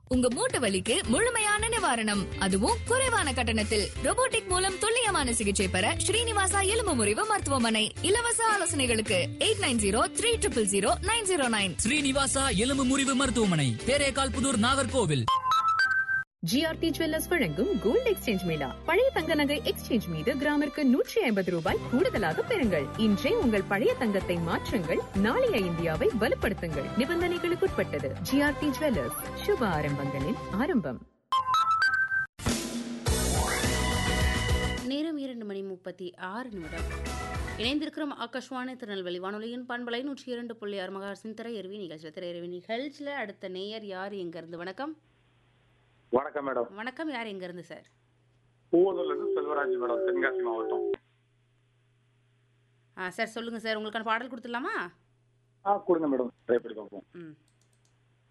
உங்க மூட்டு வலிக்கு முழுமையான நிவாரணம் அதுவும் குறைவான கட்டணத்தில் robotic மூலம் துல்லியமான சிகிச்சை பெற ஸ்ரீனிவாசா எலும்பு முறிவு மருத்துவமனை இலவச ஆலோசனைகளுக்கு eight nine zero three triple zero nine zero nine Srinivasa எலும்பு முறிவு மருத்துவமனை தேரேகால் புதூர் நாகர்கோவில் ஜிஆர்டி ஜுவல்லர்ஸ் வழங்கும் கோல்ட் எக்ஸ்சேஞ்ச் மேளா பழைய தங்க நகை எக்ஸ்சேஞ்ச் மீது கிராமிற்கு நூற்றி ஐம்பது ரூபாய் கூடுதலாக பெறுங்கள் இன்றே உங்கள் பழைய தங்கத்தை மாற்றுங்கள் நாளைய இந்தியாவை வலுப்படுத்துங்கள் நிபந்தனைகளுக்குட்பட்டது ஜிஆர்டி ஜுவல்லர்ஸ் சுப ஆரம்பங்களின் ஆரம்பம் நேரம் இரண்டு மணி முப்பத்தி ஆறு நிமிடம் இணைந்திருக்கிறோம் ஆகாஷ்வாணி திருநெல்வேலி வானொலியின் பண்பலை நூற்றி இரண்டு புள்ளி ஆறு மகாசின் திரையருவி நிகழ்ச்சி திரையருவி நிகழ்ச்சியில் அடுத்த நேயர் யார் எங்கேருந்து வணக்கம் வணக்கம் மேடம் வணக்கம் யார் எங்கேருந்து சார் பூவதூர்ல இருந்து செல்வராஜ் மேடம் தென்காசி மாவட்டம் ஆ சார் சொல்லுங்கள் சார் உங்களுக்கான பாடல் கொடுத்துடலாமா ஆ கொடுங்க மேடம் ட்ரை பண்ணி பார்ப்போம் ம்